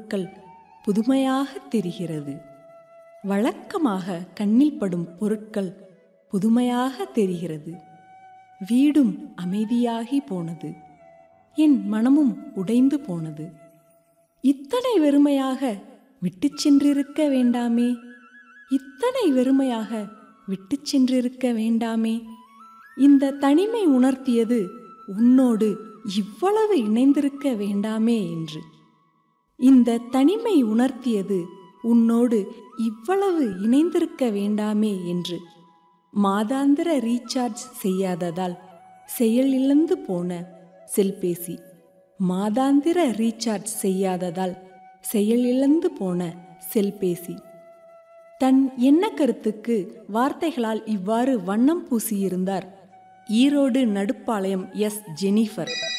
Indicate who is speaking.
Speaker 1: பொருட்கள் புதுமையாக தெரிகிறது வழக்கமாக கண்ணில் படும் பொருட்கள் புதுமையாக தெரிகிறது வீடும் அமைதியாகி போனது என் மனமும் உடைந்து போனது இத்தனை வெறுமையாக விட்டுச் சென்றிருக்க வேண்டாமே இத்தனை வெறுமையாக விட்டுச் சென்றிருக்க வேண்டாமே இந்த தனிமை உணர்த்தியது உன்னோடு இவ்வளவு இணைந்திருக்க வேண்டாமே என்று இந்த தனிமை உணர்த்தியது உன்னோடு இவ்வளவு இணைந்திருக்க வேண்டாமே என்று மாதாந்திர ரீசார்ஜ் செய்யாததால் செயலிழந்து போன செல்பேசி மாதாந்திர ரீசார்ஜ் செய்யாததால் செயலிழந்து போன செல்பேசி தன் எண்ண கருத்துக்கு வார்த்தைகளால் இவ்வாறு வண்ணம் பூசியிருந்தார் ஈரோடு நடுப்பாளையம் எஸ் ஜெனிஃபர்